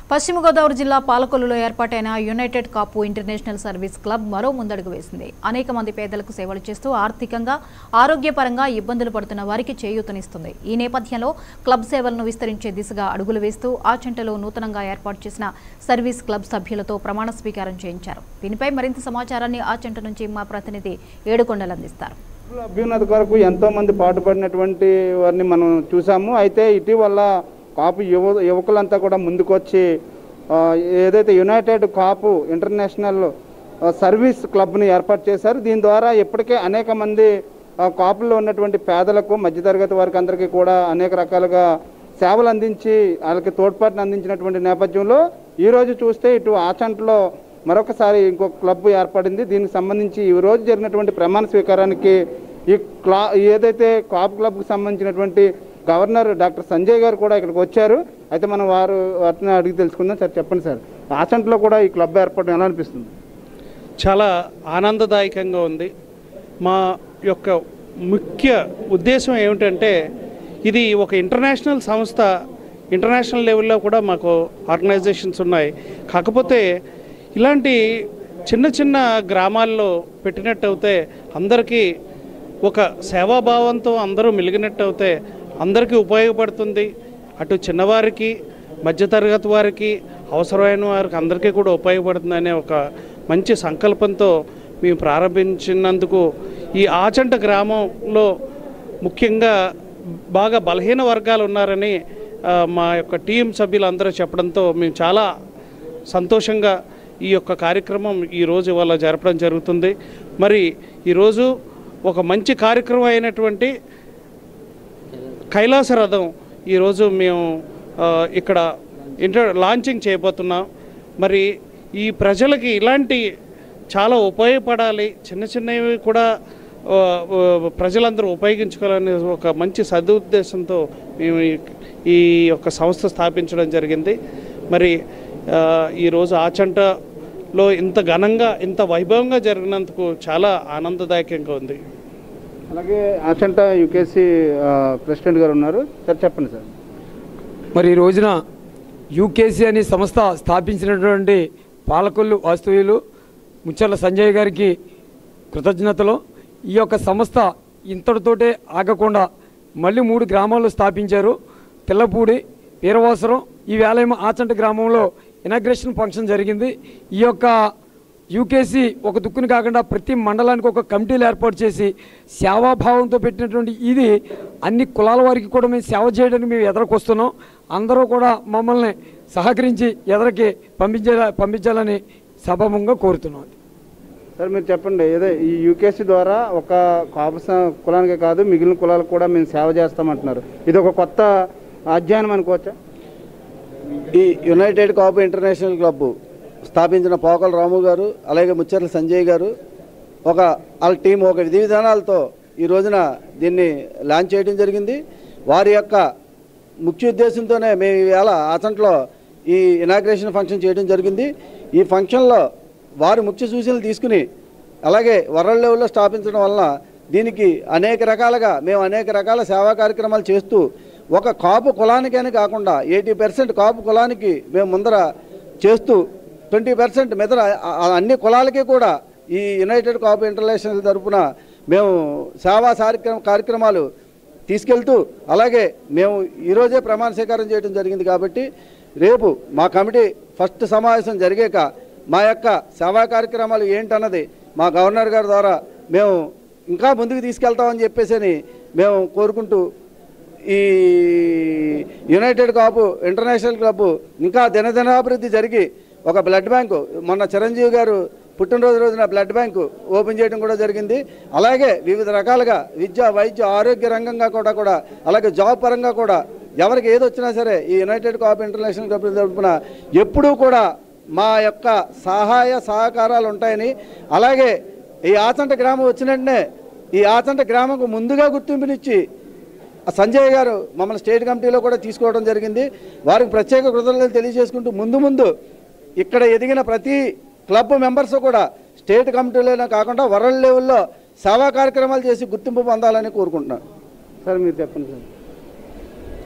పశ్చిమ గోదావరి జిల్లా పాలకొల్లులో ఏర్పాటైన united Kapu international service club మరో ముందడుగు వేసింది అనేక మంది పేదలకు సేవలు చేస్తూ ఆర్థికంగా ఆరోగ్యపరంగా ఇబ్బందులు పడుతున్న వారికి చేయూతనిస్తుంది ఈ నేపథ్యంలో క్లబ్ సేవలను విస్తరించే దిశగా అడుగులు వేస్తూ ఆచంటలో నూతనంగా ఏర్పాటు చేసిన సర్వీస్ క్లబ్ సభ్యులతో ప్రమాణ స్వీకారం చేయించారు దీనిపై మరింత సమాచారాన్ని ఆచంట నుంచి మా ప్రతినిధి ఏడుకొండలు అందిస్తారు కుల అభ్యున్నతి కొరకు ఎంతో మంది పాటుపడినటువంటి వారిని మనం చూసాము అయితే ఇటీవల కాపు యువ యువకులంతా కూడా ముందుకొచ్చి ఆ, ఏదైతే యునైటెడ్ కాపు ఇంటర్నేషనల్ ఆ, సర్వీస్ క్లబ్ని ఏర్పాటు చేశారు దీని ద్వారా ఇప్పటికే అనేక మంది ఆ, కాపుల్లో ఉన్నటువంటి పేదలకు మధ్యతరగతి వారికి అందరికీ కూడా అనేక రకాలుగా సేవలు అందించి వాళ్ళకి తోడ్పాటును అందించినటువంటి నేపథ్యంలో ఈరోజు చూస్తే ఇటు ఆచంటలో మరొకసారి ఇంకొక క్లబ్ ఏర్పడింది దీనికి సంబంధించి ఈ రోజు జరిగినటువంటి ప్రమాణ స్వీకారానికి ఈ క్లా ఏదైతే కాపు క్లబ్కి సంబంధించినటువంటి గవర్నర్ డాక్టర్ సంజయ్ గారు కూడా ఇక్కడికి వచ్చారు అయితే మనం వారు వాటిని అడిగి తెలుసుకుందాం సార్ చెప్పండి సార్ ఆచంటలో కూడా ఈ క్లబ్ ఏర్పడడం ఎలా అనిపిస్తుంది చాలా ఆనందదాయకంగా ఉంది మా యొక్క ముఖ్య ఉద్దేశం ఏమిటంటే ఇది ఒక ఇంటర్నేషనల్ సంస్థ ఇంటర్నేషనల్ లెవెల్లో కూడా మాకు ఆర్గనైజేషన్స్ ఉన్నాయి కాకపోతే ఇలాంటి చిన్న చిన్న గ్రామాల్లో పెట్టినట్టు అయితే అందరికీ ఒక సేవాభావంతో అందరూ మెలిగినట్టు అయితే అందరికీ ఉపయోగపడుతుంది అటు చిన్నవారికి మధ్యతరగతి వారికి అవసరమైన వారికి అందరికీ కూడా ఉపయోగపడుతుందనే ఒక మంచి సంకల్పంతో మేము ప్రారంభించినందుకు ఈ ఆచంట గ్రామంలో ముఖ్యంగా బాగా బలహీన వర్గాలు ఉన్నారని ఆ, మా యొక్క టీం సభ్యులందరూ చెప్పడంతో మేము చాలా సంతోషంగా ఈ యొక్క కార్యక్రమం ఈరోజు ఇవాళ జరపడం జరుగుతుంది మరి ఈరోజు ఒక మంచి కార్యక్రమం అయినటువంటి కైలాస రథం ఈరోజు మేము ఆ, ఇక్కడ ఇంటర్ లాంచింగ్ చేయబోతున్నాం మరి ఈ ప్రజలకి ఇలాంటి చాలా ఉపయోగపడాలి చిన్న చిన్నవి కూడా ఆ, ఆ, ప్రజలందరూ ఉపయోగించుకోవాలనే ఒక మంచి సదుద్దేశంతో మేము ఈ- ఈ యొక్క సంస్థ స్థాపించడం జరిగింది మరి ఆ, ఈరోజు ఆచంటలో ఇంత ఘనంగా ఇంత వైభవంగా జరిగినందుకు చాలా ఆనందదాయకంగా ఉంది అలాగే ఆచంట యుకేసి ప్రెసిడెంట్ గారు ఉన్నారు సార్ చెప్పండి సార్ మరి ఈ రోజున యూకేసీ అనే సంస్థ స్థాపించినటువంటి పాలకొల్లు వాస్తవ్యులు ముచ్చర్ల సంజయ్ గారికి కృతజ్ఞతలు ఈ యొక్క సంస్థ ఇంతటితోటే ఆగకుండా మళ్ళీ మూడు గ్రామాల్లో స్థాపించారు తెల్లపూడి వీరవాసరం ఈ వేళేమో ఆచంట గ్రామంలో ఇనాగ్రేషన్ ఫంక్షన్ జరిగింది ఈ యొక్క యూకేసీ ఒక దుక్కుని కాకుండా ప్రతి మండలానికి ఒక కమిటీలు ఏర్పాటు చేసి సేవాభావంతో పెట్టినటువంటి ఇది అన్ని కులాల వారికి కూడా మేము సేవ చేయడానికి మేము ఎదరకొస్తున్నాం అందరూ కూడా మమ్మల్ని సహకరించి ఎదరికి పంపించేలా పంపించాలని సభాముఖంగా కోరుతున్నాం సార్ మీరు చెప్పండి ఏదో ఈ యూకేసీ ద్వారా ఒక కాపు స- కులానికే కాదు మిగిలిన కులాలకు కూడా మేము సేవ చేస్తామంటున్నారు ఇది ఒక కొత్త అధ్యయనం అనుకోవచ్చా ఈ యునైటెడ్ కాపు ఇంటర్నేషనల్ క్లబ్ స్థాపించిన పోకల రాము గారు అలాగే ముచ్చర్ల సంజయ్ గారు ఒక వాళ్ళ టీం ఒక విధి విధానాలతో ఈ రోజున దీన్ని లాంచ్ చేయడం జరిగింది వారి యొక్క ముఖ్య ఉద్దేశంతోనే మేము ఈవేళ ఆచంట్లో ఈ ఇనాగ్రేషన్ ఫంక్షన్ చేయడం జరిగింది ఈ ఫంక్షన్లో వారి ముఖ్య సూచనలు తీసుకుని అలాగే వరల్డ్ లెవెల్లో స్థాపించడం వలన దీనికి అనేక రకాలుగా మేము అనేక రకాల సేవా కార్యక్రమాలు చేస్తూ ఒక కాపు కులానికని కాకుండా ఎయిటీ పర్సెంట్ కాపు కులానికి మేము ముందర చేస్తూ ట్వంటీ పర్సెంట్ మిగతా ఆ- ఆ అన్ని కులాలకి కూడా ఈ యునైటెడ్ కాపు ఇంటర్నేషనల్ తరఫున మేము సేవా కార్యక్రమ కార్యక్రమాలు తీసుకెళ్తూ అలాగే మేము ఈరోజే ప్రమాణ స్వీకారం చేయడం జరిగింది కాబట్టి రేపు మా కమిటీ ఫస్ట్ సమావేశం జరిగాక మా యొక్క సేవా కార్యక్రమాలు ఏంటన్నది మా గవర్నర్ గారి ద్వారా మేము ఇంకా ముందుకు తీసుకెళ్తామని చెప్పేసి మేము కోరుకుంటూ ఈ యునైటెడ్ కాపు ఇంటర్నేషనల్ క్లబ్ ఇంకా దినదినాభివృద్ధి జరిగి ఒక బ్లడ్ బ్యాంకు మొన్న చిరంజీవి గారు పుట్టినరోజు రోజున బ్లడ్ బ్యాంకు ఓపెన్ చేయడం కూడా జరిగింది అలాగే వివిధ రకాలుగా విద్య వైద్య ఆరోగ్య రంగంగా కూడా కూడా అలాగే జాబ్ పరంగా కూడా ఎవరికి ఏది వచ్చినా సరే ఈ యునైటెడ్ కాపు ఇంటర్నేషనల్ క్లబ్ తరఫున ఎప్పుడూ కూడా మా యొక్క సహాయ సహకారాలు ఉంటాయని అలాగే ఈ ఆచంట గ్రామం వచ్చిన వెంటనే ఈ ఆచంట గ్రామంకు ముందుగా గుర్తింపునిచ్చి ఆ సంజయ్ గారు మమ్మల్ని స్టేట్ కమిటీలో కూడా తీసుకోవడం జరిగింది వారికి ప్రత్యేక కృతజ్ఞతలు తెలియజేసుకుంటూ ముందు ముందు ఇక్కడ ఎదిగిన ప్రతి క్లబ్ మెంబర్స్ కూడా స్టేట్ కమిటీలోనే కాకుండా వరల్డ్ లెవెల్లో సేవా కార్యక్రమాలు చేసి గుర్తింపు పొందాలని కోరుకుంటున్నాను సార్ మీరు చెప్పండి సార్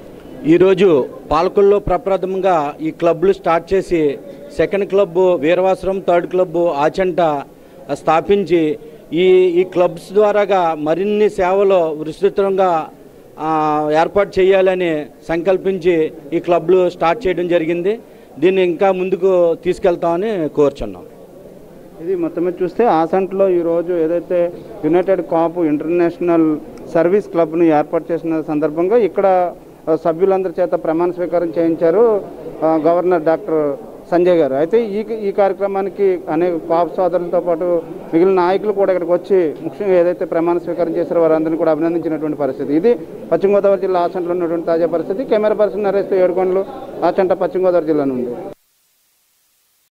ఈరోజు పాలకొల్లో ప్రప్రథమంగా ఈ క్లబ్లు స్టార్ట్ చేసి second club Veeravasaram third club Achanta స్థాపించి ఈ ఈ క్లబ్స్ ద్వారాగా మరిన్ని సేవలు విస్తృతంగా ఆ, ఏర్పాటు చేయాలని సంకల్పించి ఈ క్లబ్లు స్టార్ట్ చేయడం జరిగింది దీన్ని ఇంకా ముందుకు తీసుకెళ్తామని కోరుచున్నాం ఇది మొత్తం మీద చూస్తే ఆసంట్లో ఈరోజు ఏదైతే యునైటెడ్ కాపు ఇంటర్నేషనల్ సర్వీస్ క్లబ్ను ఏర్పాటు చేసిన సందర్భంగా ఇక్కడ ఆ, సభ్యులందరి చేత ప్రమాణ స్వీకారం చేయించారు ఆ, గవర్నర్ డాక్టర్ సంజయ్ గారు అయితే ఈ ఈ కార్యక్రమానికి అనేక కాపు సోదరులతో పాటు మిగిలిన నాయకులు కూడా ఇక్కడికి వచ్చి ముఖ్యంగా ఏదైతే ప్రమాణ స్వీకారం చేశారో వారందరినీ కూడా అభినందించినటువంటి పరిస్థితి ఇది పశ్చిమ గోదావరి జిల్లా ఆచంట్లో ఉన్నటువంటి తాజా పరిస్థితి కెమెరా పర్సన్ నరేష్ ఏడుకొండలు ఆచంట పశ్చిమ గోదావరి జిల్లా నుండి